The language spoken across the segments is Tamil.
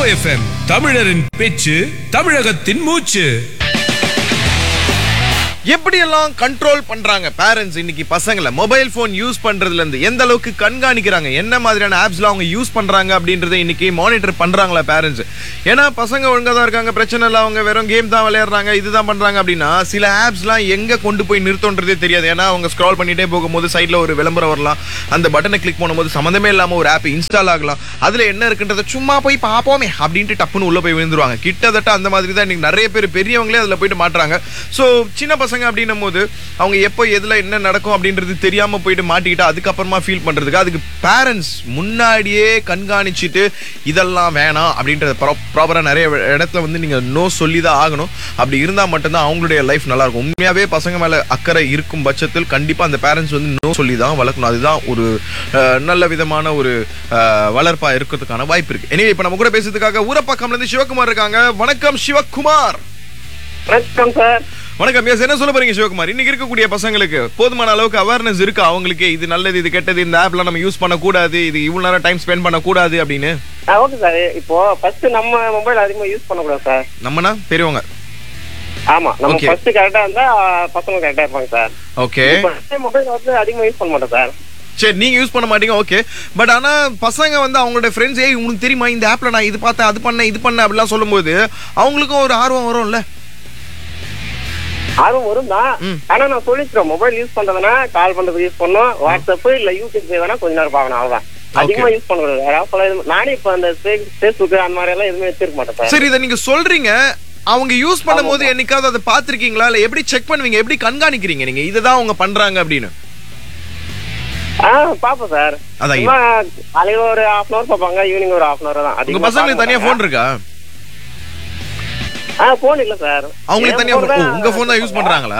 எஃப்எம் தமிழரின் பேச்சு தமிழகத்தின் மூச்சு எப்படியெல்லாம் கண்ட்ரோல் பண்றாங்க பேரண்ட்ஸ் இன்னைக்கு பசங்களை மொபைல் போன் யூஸ் பண்றதுல இருந்து எந்த அளவுக்கு கண்காணிக்கிறாங்க என்ன மாதிரியான ஆப்ஸ்ல அவங்க யூஸ் பண்றாங்க அப்படின்றத இன்னைக்கு மானிட்டர் பண்றாங்களா பேரண்ட்ஸ் ஏன்னா பசங்க ஒழுங்கா தான் இருக்காங்க பிரச்சனை இல்லை அவங்க வெறும் கேம் தான் விளையாடுறாங்க இதுதான் பண்றாங்க அப்படின்னா சில ஆப்ஸ்லாம் எங்க கொண்டு போய் நிறுத்தன்றதே தெரியாது ஏன்னா அவங்க ஸ்க்ரால் பண்ணிட்டே போகும்போது சைட்ல ஒரு விளம்பரம் வரலாம் அந்த பட்டனை கிளிக் பண்ணும்போது சம்மந்தமே இல்லாம ஒரு ஆப் இன்ஸ்டால் ஆகலாம் அதுல என்ன இருக்குன்றத சும்மா போய் பார்ப்போமே அப்படின்ட்டு டப்புன்னு உள்ள போய் விழுந்துருவாங்க கிட்டத்தட்ட அந்த மாதிரி தான் இன்னைக்கு நிறைய பேர் பெரியவங்களே அதுல போயிட்டு மாட்டுறாங்க ஸோ சின்ன பசங்க அப்படின்னும் போது அவங்க எப்போ எதுல என்ன நடக்கும் அப்படின்றது தெரியாம போயிட்டு மாட்டிக்கிட்டு அதுக்கப்புறமா ஃபீல் பண்றதுக்கு அதுக்கு பேரண்ட்ஸ் முன்னாடியே கண்காணிச்சுட்டு இதெல்லாம் வேணாம் அப்படின்றத ப்ராப்பராக நிறைய இடத்துல வந்து நீங்க நோ சொல்லி தான் ஆகணும் அப்படி இருந்தால் மட்டும்தான் அவங்களுடைய லைஃப் நல்லா இருக்கும் உண்மையாவே பசங்க மேல அக்கறை இருக்கும் பட்சத்தில் கண்டிப்பா அந்த பேரண்ட்ஸ் வந்து நோ சொல்லி தான் வளர்க்கணும் அதுதான் ஒரு அஹ், நல்ல விதமான ஒரு அஹ், வளர்ப்பா இருக்கிறதுக்கான வாய்ப்பு இருக்கு எனவே இப்ப நம்ம கூட பேசுறதுக்காக ஊரப்பாக்கம்ல இருந்து சிவகுமார் இருக்காங்க வணக்கம் சிவகுமார் வணக்கம் சார் வணக்கம் எஸ் என்ன சொல்ல போறீங்க சிவகுமார் இன்னைக்கு இருக்கக்கூடிய பசங்களுக்கு போதுமான அளவுக்கு அவேர்னஸ் இருக்கா அவங்களுக்கு இது நல்லது இது கெட்டது இந்த ஆப்லாம் நம்ம யூஸ் பண்ணக்கூடாது இது இவ்வளவு நேரம் டைம் ஸ்பெண்ட் பண்ணக்கூடாது அப்படின்னு ஓகே சார் இப்போ ஃபர்ஸ்ட் நம்ம மொபைல் அதிகமா யூஸ் பண்ணக்கூடாது சார் நம்மனா பெரியவங்க ஆமா நம்ம Okay. ஃபர்ஸ்ட் கரெக்டா இருந்தா பசங்க கரெக்டா இருப்பாங்க சார் ஓகே மொபைல் வந்து அதிகமா யூஸ் பண்ண மாட்டோம் சார் சரி நீங்க யூஸ் பண்ண மாட்டீங்க ஓகே பட் ஆனா பசங்க வந்து அவங்களோட ஃப்ரெண்ட்ஸ் ஏய் உனக்கு தெரியுமா இந்த ஆப்ல நான் இது பார்த்தேன் அது பண்ணேன் இது பண்ணேன் அப்படிலாம் சொல்லும்போது அவங்களுக்கும் ஒரு ஆர்வம் வரும்ல ஆர்வம் வரும் தான் ம். ஆனா நான் சொல்லிக்கிறேன் மொபைல் யூஸ் பண்றதுனா கால் பண்றதுக்கு யூஸ் பண்ணணும் வாட்ஸ்அப் இல்ல யூடியூப் வேணா கொஞ்ச நேரம் பார்க்கணும் அவ்வளவுதான் அதிகமா யூஸ் பண்ணக்கூடாது வேற ஆப்ல எதுவும் நானே இப்ப அந்த ஃபேஸ்புக் அந்த மாதிரி எல்லாம் எதுவுமே வச்சிருக்க மாட்டேன் சார் சரி இதை நீங்க சொல்றீங்க அவங்க யூஸ் பண்ணும்போது என்னைக்காவது அதை பார்த்திருக்கீங்களா இல்ல எப்படி செக் பண்ணுவீங்க எப்படி கண்காணிக்கிறீங்க நீங்க இதுதான் அவங்க பண்றாங்க அப்படின்னு ஆ பாப்போம் சார் அதான் சும்மா காலையில ஒரு ஹாஃப் அன் அவர் பார்ப்பாங்க ஈவினிங் ஒரு ஹாஃப் அன் அவர் தான் உங்க அதிகமா பசங்களுக்கு தனியா பார்க்க போன் இருக்கா ஆ போன் இல்ல சார் அவங்களுக்கு என் தனியா phone phone- ஓ, தான் உங்க போன் தான் யூஸ் பண்றாங்களா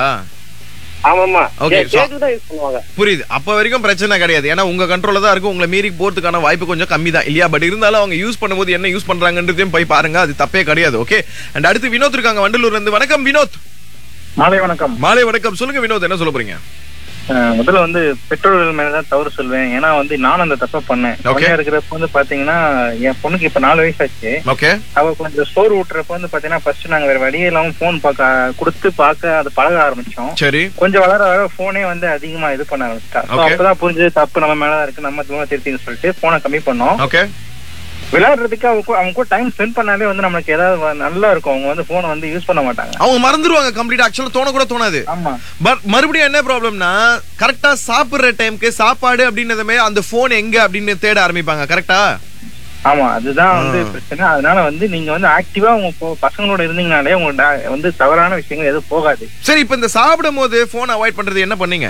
ஆமாமா Okay, so- கேட்டு தான் யூஸ் பண்ணுவாங்க புரியுது அப்ப வரைக்கும் பிரச்சனை கிடையாது ஏன்னா உங்க கண்ட்ரோல்ல தான் இருக்கு உங்களை மீறி போறதுக்கான வாய்ப்பு கொஞ்சம் கம்மி தான் இல்லையா பட் இருந்தாலும் அவங்க யூஸ் பண்ணும்போது என்ன யூஸ் பண்றாங்கன்றதையும் போய் பாருங்க அது தப்பே கிடையாது ஓகே அண்ட் அடுத்து வினோத் இருக்காங்க வண்டலூர்ல இருந்து வணக்கம் வினோத் மாலை வணக்கம் மாலை வணக்கம் சொல்லுங்க வினோத் என்ன சொல்ல போறீங்க அஹ் முதல்ல வந்து பெற்றோர்கள் மேலதான் தவறு சொல்வேன் ஏன்னா வந்து நானும் அந்த தப்பை பண்ணேன் Okay. குழந்தையா இருக்கிறப்ப வந்து பாத்தீங்கன்னா என் பொண்ணுக்கு இப்ப நாலு வயசு ஆச்சு ஓகே அவ கொஞ்சம் சோறு ஊட்டுறப்ப வந்து பாத்தீங்கன்னா ஃபர்ஸ்ட் நாங்க வேற வழியே இல்லாம போன் பார்க்க கொடுத்து பார்க்க அது பழக ஆரம்பிச்சோம் சரி கொஞ்சம் வளர வளர போனே வந்து அதிகமா இது பண்ண ஆரம்பிச்சிட்டா So Okay. அப்பதான் புரிஞ்சது தப்பு நம்ம மேலதான் இருக்கு நம்ம திரும்ப திருத்தின்னு சொல்லிட்டு போனை கம்மி பண்ணோம் ஓகே விளையாடுறதுக்கு அவங்க கூட- அவங்க கூட டைம் ஸ்பெண்ட் பண்ணாலே வந்து நம்மளுக்கு ஏதாவது வ- நல்லா இருக்கும் அவங்க வந்து போனை வந்து யூஸ் பண்ண மாட்டாங்க அவங்க மறந்துருவாங்க கம்ப்ளீட் ஆக்சுவலா தோண கூட தோணாது ஆமா பட் மறுபடியும் என்ன ப்ராப்ளம்னா கரெக்டா சாப்பிடுற டைம்க்கு சாப்பாடு அப்படின்னதுமே அந்த போன் எங்க அப்படின்னு தேட ஆரம்பிப்பாங்க கரெக்டா ஆமா அதுதான் வந்து ஆ. பிரச்சனை அதனால வந்து நீங்க வந்து ஆக்டிவா உங்க பொ- பசங்களோட இருந்தீங்கனாலே உங்க டா- வந்து தவறான விஷயங்கள் எதுவும் போகாது சரி இப்ப இந்த சாப்பிடும் போது போன் அவாய்ட் பண்றது என்ன பண்ணீங்க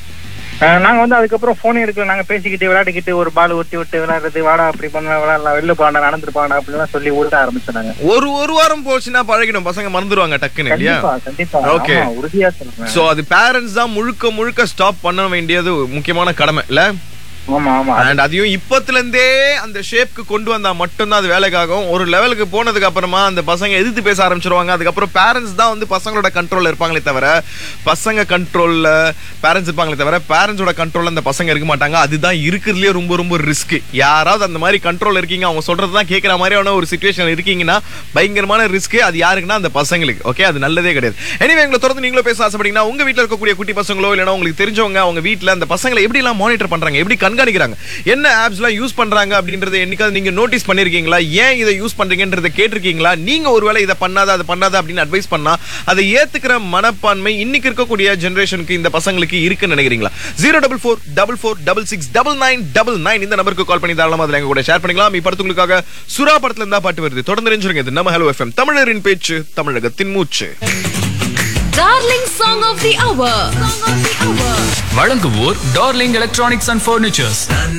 அஹ் நாங்க வந்து அதுக்கப்புறம் போனே எடுக்கல நாங்க பேசிக்கிட்டு விளையாடிக்கிட்டு ஒரு பால் ஒட்டி விட்டு விளையாடுறது வாடா அப்படி பண்ண விளையாடலாம் வெளில போடா நடந்துட்டு போடா அப்படிலாம் சொல்லி ஓட ஆரம்பிச்சாங்க ஒரு ஒரு வாரம் போச்சுன்னா பழகிடும் பசங்க மறந்துடுவாங்க டக்குன்னு இல்லையா கண்டிப்பா கண்டிப்பா Okay. ஆமா, உறுதியா சொல்றேன் சோ அது பேரண்ட்ஸ் தான் முழுக்க முழுக்க ஸ்டாப் பண்ண வேண்டியது முக்கியமான கடமை இல்ல ஆமா ஆமா அண்ட் அதையும் இப்பத்துல இருந்தே அந்த ஷேப்க்கு கொண்டு வந்தா மட்டும்தான் அது வேலைக்காகும் ஒரு லெவலுக்கு போனதுக்கு அப்புறமா அந்த பசங்க எதிர்த்து பேச ஆரம்பிச்சிருவாங்க அதுக்கப்புறம் பேரண்ட்ஸ் தான் வந்து பசங்களோட கண்ட்ரோல்ல இருப்பாங்களே தவிர பசங்க கண்ட்ரோல்ல பேரண்ட்ஸ் இருப்பாங்களே தவிர பேரண்ட்ஸோட கண்ட்ரோல்ல அந்த பசங்க இருக்க மாட்டாங்க அதுதான் இருக்கிறதுலயே ரொம்ப ரொம்ப ரிஸ்க் யாராவது அந்த மாதிரி கண்ட்ரோல் இருக்கீங்க அவங்க சொல்றது தான் கேட்கற மாதிரியான ஒரு சுச்சுவேஷன் இருக்கீங்கன்னா பயங்கரமான ரிஸ்க் அது யாருக்குன்னா அந்த பசங்களுக்கு ஓகே அது நல்லதே கிடையாது எனிவே எங்களை தொடர்ந்து நீங்களும் பேச ஆசைப்பட்டீங்கன்னா உங்க வீட்ல இருக்கக்கூடிய குட்டி பசங்களோ இல்லைன்னா உங்களுக்கு தெரிஞ்சவங்க அவங்க வீட்ல அந்த பசங்களை எப்படி எல்லாம் மானிட்டர் பண்றாங்க எப்படி கண்காணிக்கிறாங்க என்ன ஆப்ஸ் எல்லாம் யூஸ் பண்றாங்க அப்படின்றத என்னைக்காவது நீங்க நோட்டீஸ் பண்ணிருக்கீங்களா ஏன் இதை யூஸ் பண்றீங்கன்றத கேட்டிருக்கீங்களா நீங்க ஒருவேளை இதை பண்ணாத அதை பண்ணாத அப்படின்னு அட்வைஸ் பண்ணா அதை ஏத்துக்கிற மனப்பான்மை இன்னைக்கு இருக்கக்கூடிய ஜெனரேஷனுக்கு இந்த பசங்களுக்கு இருக்குன்னு நினைக்கிறீங்களா zero double four double four double six double nine double nine இந்த நம்பருக்கு கால் பண்ணி தாராளமா அதில் எங்க கூட ஷேர் பண்ணிக்கலாம் இப்ப சுறா படத்துல இருந்தா பாட்டு வருது தொடர்ந்து நினைச்சிருங்க இது நம்ம ஹலோ எஃப்எம் தமிழரின் பேச்சு தமிழகத்தின் மூச்சு Darling Song of the Hour. வழங்குவோர் டார்லிங் எலக்ட்ரானிக்ஸ் அண்ட் ஃபர்னிச்சர்ஸ்